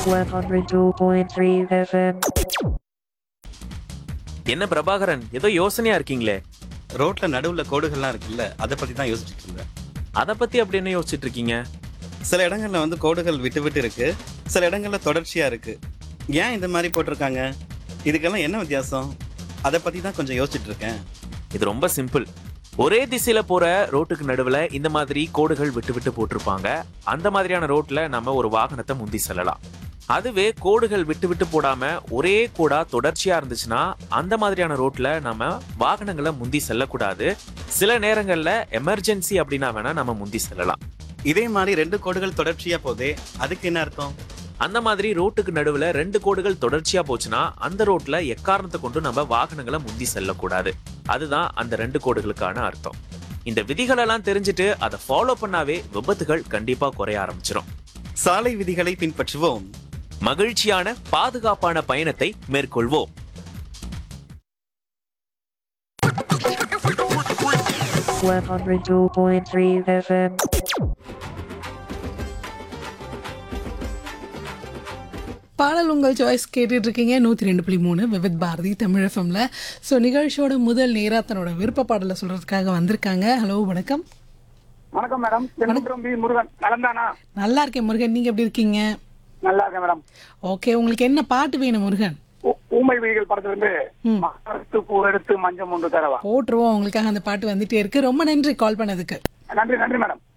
102.3 FM. என்ன பிரபாகரன் ஏதோ யோசனையா இருக்கீங்களே ரோட்ல நடுவுல கோடுகள்லாம் இருக்குல்ல அதை பத்தி தான் யோசிச்சுட்டு இருந்தேன் அத பத்தி அப்படி என்ன யோசிச்சுட்டு இருக்கீங்க சில இடங்கள்ல வந்து கோடுகள் விட்டு விட்டு இருக்கு சில இடங்கள்ல தொடர்ச்சியா இருக்கு ஏன் இந்த மாதிரி போட்டிருக்காங்க இதுக்கெல்லாம் என்ன வித்தியாசம் அதை பத்தி தான் கொஞ்சம் யோசிச்சுட்டு இருக்கேன் இது ரொம்ப சிம்பிள் ஒரே திசையில போற ரோட்டுக்கு நடுவுல இந்த மாதிரி கோடுகள் விட்டு விட்டு போட்டிருப்பாங்க அந்த மாதிரியான ரோட்ல நம்ம ஒரு வாகனத்தை முந்தி செல்லலாம் அதுவே கோடுகள் விட்டு விட்டு போடாம ஒரே கோடா தொடர்ச்சியா இருந்துச்சுன்னா அந்த மாதிரியான ரோட்ல நம்ம வாகனங்களை முந்தி செல்லக்கூடாது சில நேரங்கள்ல எமர்ஜென்சி அப்படின்னா வேணா நம்ம முந்தி செல்லலாம் இதே மாதிரி ரெண்டு கோடுகள் தொடர்ச்சியா போதே அதுக்கு என்ன அர்த்தம் அந்த மாதிரி ரோட்டுக்கு நடுவுல ரெண்டு கோடுகள் தொடர்ச்சியா போச்சுன்னா அந்த ரோட்ல எக்காரணத்தை கொண்டு நம்ம வாகனங்களை முந்தி செல்லக்கூடாது அதுதான் அந்த ரெண்டு கோடுகளுக்கான அர்த்தம் இந்த விதிகள் எல்லாம் தெரிஞ்சுட்டு அதை ஃபாலோ பண்ணாவே விபத்துகள் கண்டிப்பா குறைய ஆரம்பிச்சிடும் சாலை விதிகளை பின்பற்றுவோம் மகிழ்ச்சியான பாதுகாப்பான பயணத்தை மேற்கொள்வோம் One hundred two point three FM. பாடல் உங்கள் சாய்ஸ் கேட்டுட்டு இருக்கீங்க நூற்றி ரெண்டு புள்ளி மூணு விவித் பாரதி தமிழ் எஃப்எம்ல ஸோ நிகழ்ச்சியோட முதல் நேரா தன்னோட விருப்ப பாடலை சொல்றதுக்காக வந்திருக்காங்க ஹலோ வணக்கம் வணக்கம் மேடம் செங்குன்றம் பி முருகன் நலந்தானா நல்லா இருக்கேன் முருகன் நீங்க எப்படி இருக்கீங்க நல்லா இருக்கேன் மேடம் ஓகே உங்களுக்கு என்ன பாட்டு வேணும் முருகன் ஊ- ஊமை வீடுகள் படத்துல இருந்து மரத்து பூ எடுத்து மஞ்சம் ஒன்று தரவா போட்டுருவோம் உங்களுக்காக அந்த பாட்டு வந்துட்டே இருக்கு ரொம்ப நன்றி கால் பண்ணதுக்கு நன்றி நன்றி மேடம்